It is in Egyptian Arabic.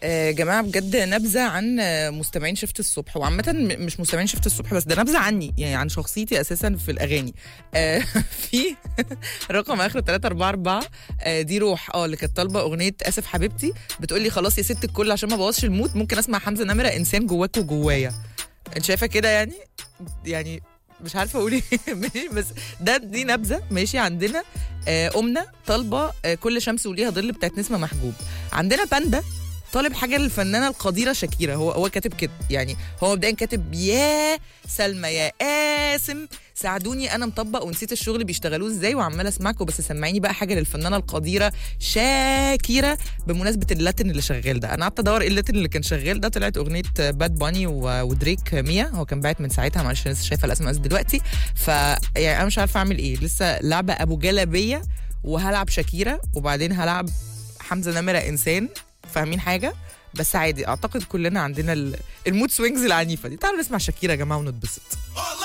آه، جماعه بجد نبذه عن آه، مستمعين شفت الصبح وعامه م- مش مستمعين شفت الصبح بس ده نبذه عني يعني عن شخصيتي اساسا في الاغاني آه، في رقم اخره 344 آه، دي روح اه اللي كانت طالبه اغنيه اسف حبيبتي بتقول لي خلاص يا ست الكل عشان ما بوظش المود ممكن اسمع حمزه نمره انسان جواك وجوايا انت شايفه كده يعني يعني مش عارفه اقول ايه ماشي بس ده دي نبذه ماشي عندنا آه، امنا طالبه آه، كل شمس وليها ظل بتاعت نسمه محجوب عندنا باندا طالب حاجه للفنانه القديره شاكيرا هو هو كاتب كده يعني هو مبدئيا كاتب يا سلمى يا قاسم ساعدوني انا مطبق ونسيت الشغل بيشتغلوه ازاي وعمال اسمعكم بس سمعيني بقى حاجه للفنانه القديره شاكيرا بمناسبه اللاتن اللي شغال ده انا قعدت ادور ايه اللاتن اللي كان شغال ده طلعت اغنيه باد باني و- ودريك ميا هو كان باعت من ساعتها معلش أنا لسه شايفه الاسماء دلوقتي ف يعني انا مش عارفه اعمل ايه لسه لعبه ابو جلبيه وهلعب شاكيرا وبعدين هلعب حمزه نمره انسان فاهمين حاجه بس عادي اعتقد كلنا عندنا ال- المود سوينجز العنيفه دي تعالوا نسمع شاكيرا يا جماعه ونتبسط